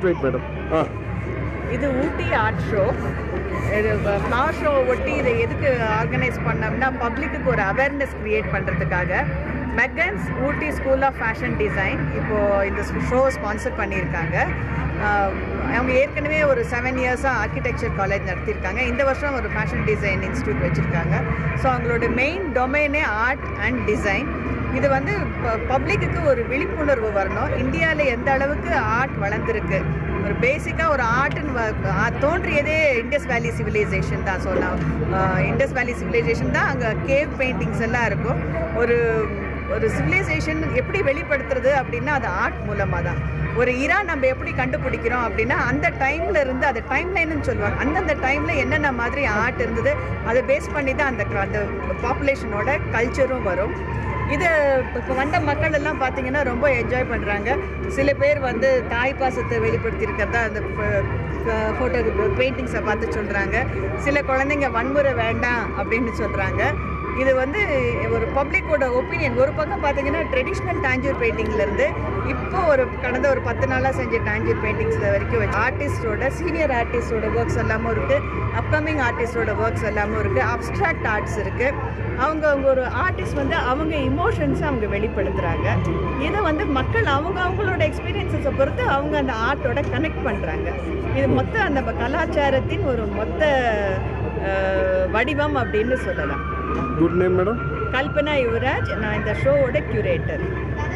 wait madam ஆ இது Ooty art show இது ஃப்ளவர் ஷோ ஒட்டி இதை எதுக்கு ஆர்கனைஸ் பண்ணோம்னா பப்ளிக்கு ஒரு அவேர்னஸ் கிரியேட் பண்ணுறதுக்காக மெக்கன்ஸ் Ooty school of fashion design இப்போது இந்த ஷோ ஸ்பான்சர் பண்ணியிருக்காங்க ஆஹ் அவங்க ஏற்கனவே ஒரு செவன் இயர்ஸாக ஆர்கிடெக்சர் காலேஜ் நடத்தியிருக்காங்க இந்த வருஷம் ஒரு ஃபேஷன் டிசைன் இன்ஸ்டியூட் வச்சுருக்காங்க ஸோ அவங்களோட மெயின் டொமைனே ஆர்ட் அண்ட் டிசைன் இது வந்து பப்ளிக்கு ஒரு விழிப்புணர்வு வரணும் இந்தியாவில் எந்த அளவுக்கு ஆர்ட் வளர்ந்துருக்கு ஒரு பேசிக்காக ஒரு ஆர்ட்னு தோன்றியதே இண்டஸ் வேலி சிவிலைசேஷன் தான் சொல்லலாம் இண்டஸ் வேலி சிவிலைசேஷன் தான் அங்கே கேவ் பெயிண்டிங்ஸ் எல்லாம் இருக்கும் ஒரு ஒரு சிவிலைசேஷன் எப்படி வெளிப்படுத்துறது அப்படின்னா அது ஆர்ட் மூலமாக தான் ஒரு இரா நம்ம எப்படி கண்டுபிடிக்கிறோம் அப்படின்னா அந்த டைம்ல இருந்து அது டைம் லைன்னு சொல்லுவாங்க அந்தந்த டைம்ல என்னென்ன மாதிரி ஆர்ட் இருந்தது அதை பேஸ் பண்ணி தான் அந்த அந்த பாப்புலேஷனோட கல்ச்சரும் வரும் இது இப்போ வந்த மக்கள் எல்லாம் பார்த்தீங்கன்னா ரொம்ப என்ஜாய் பண்ணுறாங்க சில பேர் வந்து தாய் பாசத்தை வெளிப்படுத்தியிருக்கிறதா அந்த ஃபோட்டோ பெயிண்டிங்ஸை பார்த்து சொல்கிறாங்க சில குழந்தைங்க வன்முறை வேண்டாம் அப்படின்னு சொல்கிறாங்க இது வந்து ஒரு பப்ளிக்கோட ஒப்பீனியன் ஒரு பக்கம் பார்த்தீங்கன்னா ட்ரெடிஷ்னல் டாஞ்சூர் பெயிண்டிங்லேருந்து இப்போ ஒரு கடந்த ஒரு பத்து நாளாக செஞ்ச டாஞ்சூர் பெயிண்டிங்ஸ் வரைக்கும் ஆர்டிஸ்டோட சீனியர் ஆர்டிஸ்டோட ஒர்க்ஸ் எல்லாமும் இருக்குது அப்கமிங் ஆர்டிஸ்டோட ஒர்க்ஸ் எல்லாமும் இருக்குது அப்ட்ராக்ட் ஆர்ட்ஸ் இருக்குது அவங்க அவங்க ஒரு ஆர்டிஸ்ட் வந்து அவங்க இமோஷன்ஸை அவங்க வெளிப்படுத்துகிறாங்க இதை வந்து மக்கள் அவங்க அவங்களோட எக்ஸ்பீரியன்ஸஸை பொறுத்து அவங்க அந்த ஆர்ட்டோட கனெக்ட் பண்ணுறாங்க இது மொத்த அந்த கலாச்சாரத்தின் ஒரு மொத்த அஹ், வடிவம் அப்படின்னு சொல்லலாம் good name madam Kalpana Yuvaraj நான் இந்த ஷோவோட கியூரேட்டர்